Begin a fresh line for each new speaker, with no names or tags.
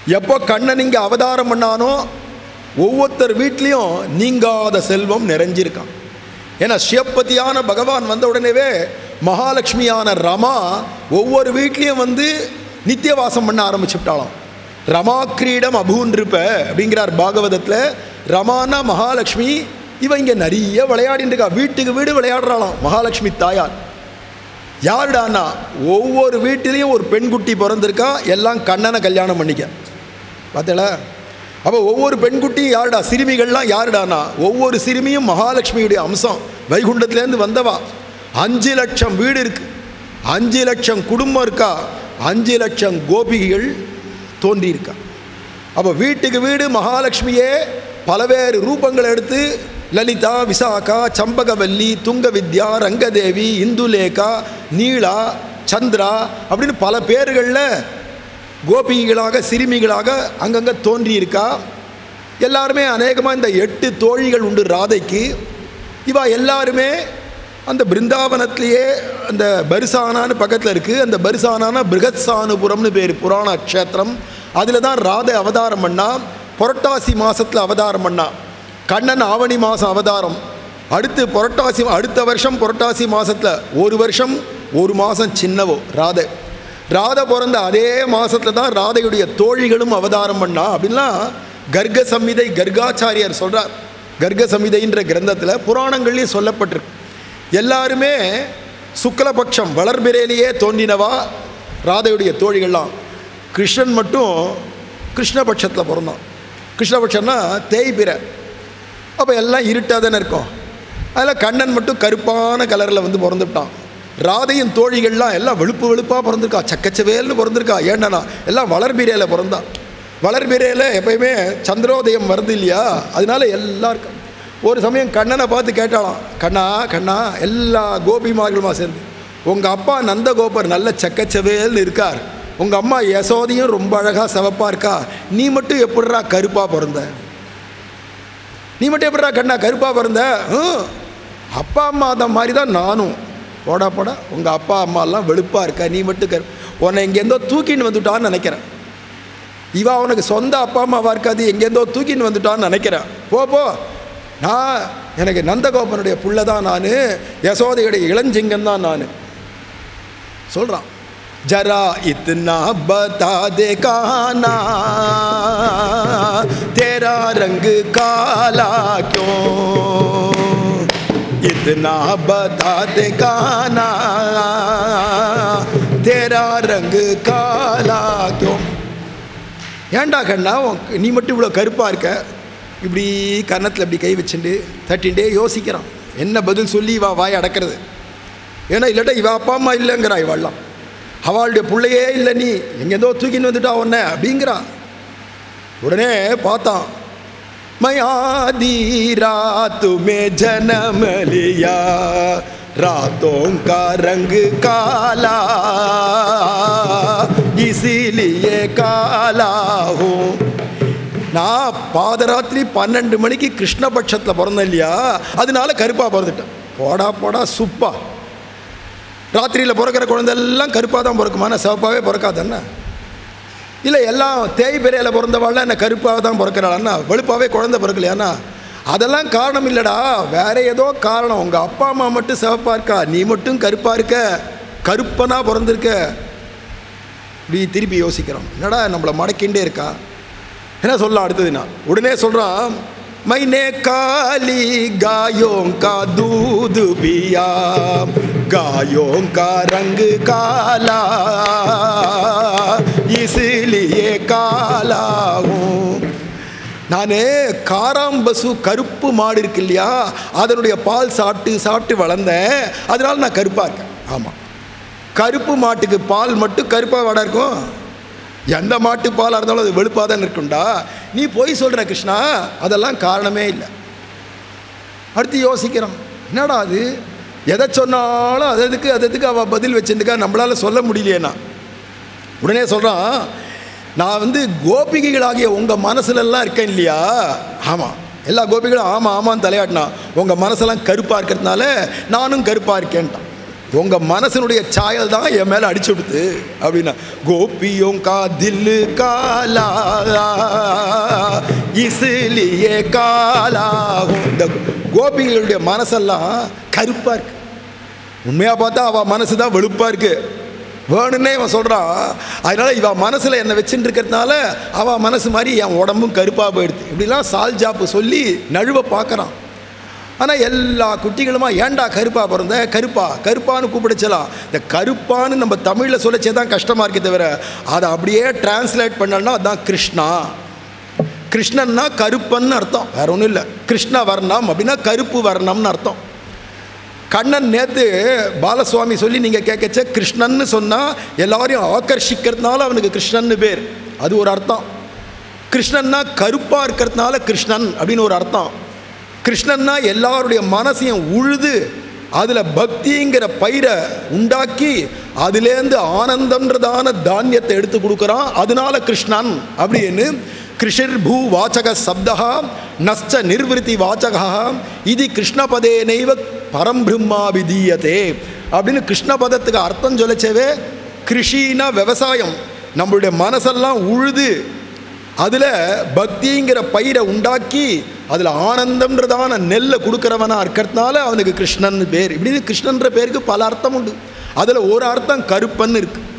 எப்போ கண்ணன் இங்கே அவதாரம் பண்ணானோ ஒவ்வொருத்தர் வீட்லேயும் நீங்காத செல்வம் நிறைஞ்சிருக்கான் ஏன்னா சிவப்பதியான பகவான் வந்த உடனேவே மகாலட்சுமியான ரமா ஒவ்வொரு வீட்லேயும் வந்து நித்தியவாசம் பண்ண ஆரம்பிச்சுட்டாளாம் ரமா கிரீடம் அபூன் இருப்ப அப்படிங்கிறார் பாகவதத்தில் ரமானா மகாலட்சுமி இவன் இங்கே நிறைய விளையாடிட்டு இருக்கா வீட்டுக்கு வீடு விளையாடுறாளாம் மகாலட்சுமி தாயார் யாருடானா ஒவ்வொரு வீட்டிலையும் ஒரு பெண்குட்டி பிறந்திருக்கா எல்லாம் கண்ணனை கல்யாணம் பண்ணிக்க பார்த்தல அப்போ ஒவ்வொரு பெண்குட்டியும் யாருடா சிறுமிகள்லாம் யாருடானா ஒவ்வொரு சிறுமியும் மகாலட்சுமியுடைய அம்சம் வைகுண்டத்துலேருந்து வந்தவா அஞ்சு லட்சம் வீடு இருக்கு அஞ்சு லட்சம் குடும்பம் இருக்கா அஞ்சு லட்சம் கோபிகைகள் தோன்றியிருக்கா அப்போ வீட்டுக்கு வீடு மகாலட்சுமியே பலவேறு ரூபங்களை எடுத்து லலிதா விசாகா சம்பகவல்லி துங்கவித்யா ரங்கதேவி இந்துலேகா நீலா சந்திரா அப்படின்னு பல பேர்களில் கோபிகளாக சிறுமிகளாக அங்கங்கே தோன்றியிருக்கா எல்லாருமே அநேகமாக இந்த எட்டு தோழிகள் உண்டு ராதைக்கு இவா எல்லாருமே அந்த பிருந்தாவனத்திலேயே அந்த பரிசானான்னு பக்கத்தில் இருக்குது அந்த பரிசானான பிருகத்சானுபுரம்னு பேர் புராண க்ஷேத்திரம் அதில் தான் ராதை அவதாரம் பண்ணா புரட்டாசி மாதத்தில் அவதாரம் பண்ணா கண்ணன் ஆவணி மாதம் அவதாரம் அடுத்து புரட்டாசி அடுத்த வருஷம் புரட்டாசி மாதத்தில் ஒரு வருஷம் ஒரு மாதம் சின்னவோ ராதை ராதை பிறந்த அதே மாதத்தில் தான் ராதையுடைய தோழிகளும் அவதாரம் பண்ணா அப்படின்லாம் கர்க்க சம்மிதை கர்காச்சாரியார் சொல்கிறார் கர்க்க சம்மிதைன்ற கிரந்தத்தில் புராணங்கள்லேயும் சொல்லப்பட்டிருக்கு எல்லாருமே சுக்லபக்ஷம் வளர்பிறையிலேயே தோன்றினவா ராதையுடைய தோழிகள்லாம் கிருஷ்ணன் மட்டும் கிருஷ்ணபட்சத்தில் பிறந்தான் கிருஷ்ணபட்சம்னா தேய்பிறை அப்போ எல்லாம் இருட்டாக தானே இருக்கும் அதில் கண்ணன் மட்டும் கருப்பான கலரில் வந்து பிறந்துவிட்டான் ராதையின் தோழிகள்லாம் எல்லாம் வெளுப்பு வெளுப்பாக பிறந்திருக்கா சக்கச்சவேல்னு பிறந்திருக்கா ஏன்னா எல்லாம் வளர்பிறையில் பிறந்தா வளர்பிறையில் எப்பயுமே சந்திரோதயம் வருது இல்லையா அதனால எல்லாருக்கும் ஒரு சமயம் கண்ணனை பார்த்து கேட்டாலாம் கண்ணா கண்ணா எல்லா கோபிமார்களுமா சேர்ந்து உங்கள் அப்பா நந்தகோபர் நல்ல சக்கச்சவேல்னு இருக்கார் உங்கள் அம்மா யசோதையும் ரொம்ப அழகாக சிவப்பாக இருக்கா நீ மட்டும் எப்படிரா கருப்பாக பிறந்த நீ மட்டும் எப்படிரா கண்ணா கருப்பாக பிறந்த "ஹம், அப்பா அம்மா அந்த மாதிரி தான் நானும் போடா போடா உங்கள் அப்பா அம்மாலாம் வெளுப்பாக இருக்கா நீ மட்டும் கரு உன்னை எங்கேருந்தோ தூக்கின்னு வந்துட்டான்னு நினைக்கிறேன் இவா உனக்கு சொந்த அப்பா அம்மாவா இருக்காது எங்கேருந்தோ தூக்கின்னு வந்துட்டான்னு நினைக்கிறேன் போ போ நான் எனக்கு நந்தகோபனுடைய புள்ள தான் நான் யசோதையுடைய இளஞ்சிங்கம் தான் நான் சொல்கிறான் जरा इतना बता दे काना तेरा रंग काला क्यों इतना बता दे काना तेरा रंग काला क्यों ஏன்டா கண்ணா உன் நீ மட்டும் இவ்வளோ கருப்பாக இருக்க இப்படி கன்னத்தில் இப்படி கை வச்சுட்டு தட்டிகிட்டே யோசிக்கிறான் என்ன பதில் சொல்லி இவா வாய் அடக்கிறது ஏன்னா இல்லாட்டா இவ அப்பா அம்மா இல்லைங்கிறா இவாள்லாம் அவளுடைய பிள்ளையே இல்லை நீ எங்கேருந்தோ தூக்கின்னு வந்துட்டா உன்ன அப்படிங்கிறான் உடனே பார்த்தான் मैं आधी रात में जन्म लिया रातों का रंग काला इसीलिए काला हूँ நான் பாதராத்திரி பன்னெண்டு மணிக்கு கிருஷ்ணபட்சத்தில் பிறந்தேன் இல்லையா அதனால கருப்பாக பிறந்துட்டேன் போடா போடா சுப்பா ராத்திரியில் பிறக்கிற குழந்தையெல்லாம் கருப்பாக தான் பிறக்குமா நான் சிவப்பாகவே பிறக்காதண்ணா இல்லை எல்லாம் தேய் பெரையில் பிறந்தவாள்லாம் என்ன கருப்பாக தான் பிறக்கிறாளண்ணா வெளுப்பாகவே குழந்தை பிறக்கலையாண்ணா அதெல்லாம் காரணம் இல்லைடா வேற ஏதோ காரணம் உங்கள் அப்பா அம்மா மட்டும் சிவப்பாக இருக்கா நீ மட்டும் கருப்பாக இருக்க கருப்பனாக பிறந்திருக்க இப்படி திருப்பி யோசிக்கிறோம் என்னடா நம்மளை மடக்கிண்டே இருக்கா என்ன சொல்லலாம் அடுத்ததுன்னா உடனே சொல்கிறான் मैंने काली गायों का दूध पिया गायों का रंग काला इसलिए काला हूँ நான் காராம்பசு கருப்பு மாடு இருக்கு இல்லையா அதனுடைய பால் சாப்பிட்டு சாப்பிட்டு வளர்ந்தேன் அதனால நான் கருப்பாக இருக்கேன் ஆமாம் கருப்பு மாட்டுக்கு பால் மட்டும் கருப்பாக வாடா இருக்கும் எந்த மாட்டு பாலாக இருந்தாலும் அது வெளுப்பாக தான் இருக்கும்டா நீ போய் சொல்கிற கிருஷ்ணா அதெல்லாம் காரணமே இல்லை அடுத்து யோசிக்கிறான் என்னடா அது எதை சொன்னாலும் அது அதுக்கு அது அதுக்கு அவள் பதில் வச்சுருக்கா நம்மளால் சொல்ல முடியலையேண்ணா உடனே சொல்கிறான் நான் வந்து கோபிகைகளாகிய உங்கள் மனசுலலாம் இருக்கேன் இல்லையா ஆமாம் எல்லா கோபிகளும் ஆமாம் ஆமான்னு தலையாட்டினா உங்கள் மனசெல்லாம் கருப்பாக இருக்கிறதுனால நானும் கருப்பாக இருக்கேன்ட்டான் உங்கள் மனசனுடைய சாயல் தான் என் மேலே அடிச்சு விடுத்து அப்படின்னா கோபியோம் கா தில்லு காலா இசுலியே காலா இந்த கோபிகளுடைய மனசெல்லாம் கருப்பாக இருக்கு உண்மையாக பார்த்தா அவள் மனசு தான் வெளுப்பாக இருக்கு வேணுன்னே இவன் சொல்கிறான் அதனால் இவன் மனசில் என்னை வச்சுட்டு இருக்கிறதுனால அவள் மனசு மாதிரி என் உடம்பும் கருப்பாக போயிடுது இப்படிலாம் சால் ஜாப்பு சொல்லி நழுவ பார்க்குறான் ஆனால் எல்லா குட்டிகளுமா ஏன்டா கருப்பா பிறந்த கருப்பா கருப்பான்னு கூப்பிடுச்சலாம் இந்த கருப்பான்னு நம்ம தமிழில் சொல்லச்சே தான் கஷ்டமாக இருக்கே தவிர அதை அப்படியே டிரான்ஸ்லேட் பண்ணோன்னா அதான் கிருஷ்ணா கிருஷ்ணன்னா கருப்பன்னு அர்த்தம் வேற ஒன்றும் இல்லை கிருஷ்ண வர்ணம் அப்படின்னா கருப்பு வர்ணம்னு அர்த்தம் கண்ணன் நேற்று பாலசுவாமி சொல்லி நீங்கள் கேட்கச்ச கிருஷ்ணன்னு சொன்னால் எல்லாரையும் ஆக்கர்ஷிக்கிறதுனால அவனுக்கு கிருஷ்ணன்னு பேர் அது ஒரு அர்த்தம் கிருஷ்ணன்னா கருப்பாக இருக்கிறதுனால கிருஷ்ணன் அப்படின்னு ஒரு அர்த்தம் கிருஷ்ணன்னா எல்லாருடைய மனசையும் உழுது அதில் பக்திங்கிற பயிரை உண்டாக்கி அதுலேருந்து ஆனந்தம்ன்றதான தானியத்தை எடுத்து கொடுக்குறான் அதனால கிருஷ்ணன் அப்படின்னு கிருஷிர் பூ வாச்சக சப்தா நஷ்ட நிர்வൃத்தி வாச்சகா இது கிருஷ்ணபதேனைவ பரம்பிரம்மா விதீயதே அப்படின்னு கிருஷ்ணபதத்துக்கு அர்த்தம் சொல்லச்சவே கிருஷினா விவசாயம் நம்மளுடைய மனசெல்லாம் உழுது அதில் பக்திங்கிற பயிரை உண்டாக்கி அதில் ஆனந்தம்ன்றதான நெல்லை கொடுக்குறவனா இருக்கிறதுனால அவனுக்கு கிருஷ்ணன் பேர் இப்படி கிருஷ்ணன்ற பேருக்கு பல அர்த்தம் உண்டு அதில் ஒரு அர்த்தம் கருப்பன்னு இருக்கு